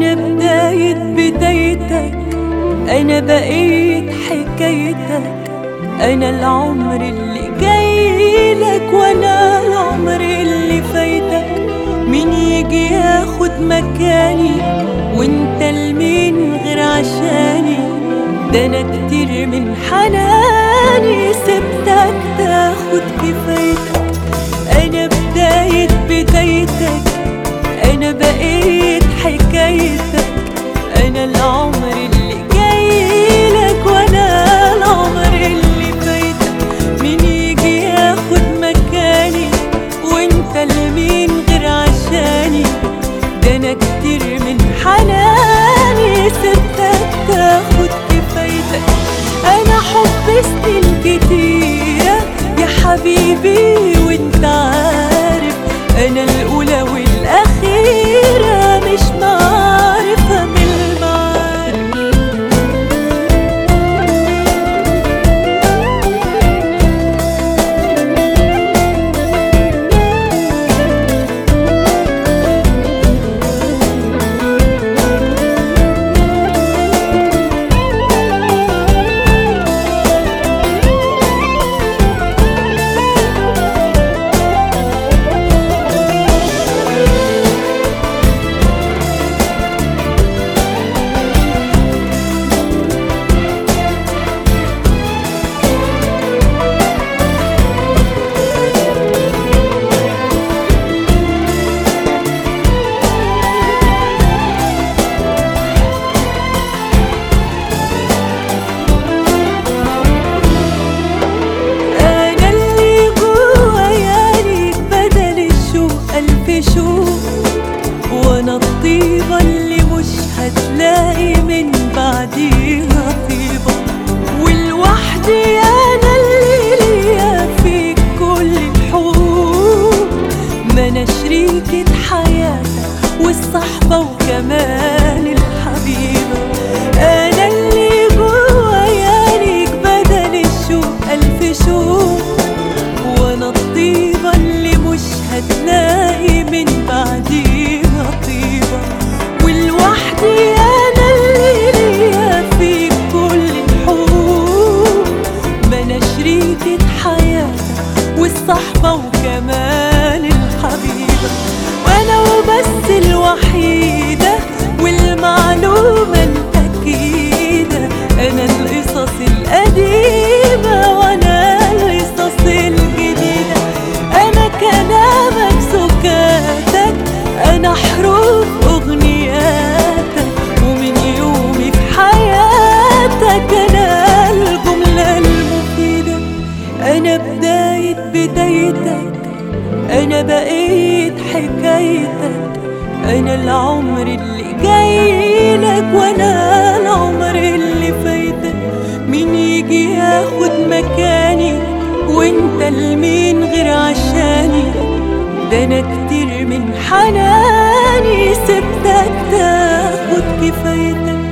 أنا بداية بدايتك أنا بقيت حكايتك أنا العمر اللي جايلك وأنا العمر اللي فايتك مين يجي ياخد مكاني وانت لمين غير عشاني ده أنا كتير من حناني سبتك تاخد كفايتك أنا بداية بدايتك أنا بقيت حكايتك أنا العمر اللي جايلك وأنا العمر اللي فايتك مين يجي ياخد مكاني وأنت لمين غير عشاني ده أنا كتير من حناني سبتك تاخد كفايتك أنا حب سنين كتيرة يا حبيبي وأنت عارف أنا الأولى والأخيرة مش معرفة من المعارف أنا اللي جوايا ليك بدل الشوق ألف شوق وأنا الطيبة اللي مش هتلاقي من بعديها طيبة والوحدي أنا اللي ليا فيك كل الحقوق ما أنا شريكة حياتك والصحبة وكمان الحبيبة أنا اللي جوايا ليك بدل الشوق ألف شوق وانا الطيبة اللي مش هتلاقي من بعديها طيبة والوحدي انا اللي ليا في كل الحقوق ما انا شريكة حياتك والصحبة وكمان الحبيبة وانا وبس الوحيدة والمعلومة الأكيدة أنا القصص القديمة وأنا القصص الجديدة أنا كلامك سكاتك أنا حروف أغنياتك ومن يومي في حياتك أنا الجملة المفيدة أنا بداية بدايتك أنا بقيت حكايتك أنا العمر اللي جايلك وأنا العمر اللي فايتك مين يجي ياخد مكاني وانت لمين غير عشاني ده أنا كتير من حناني سبتك تاخد كفايتك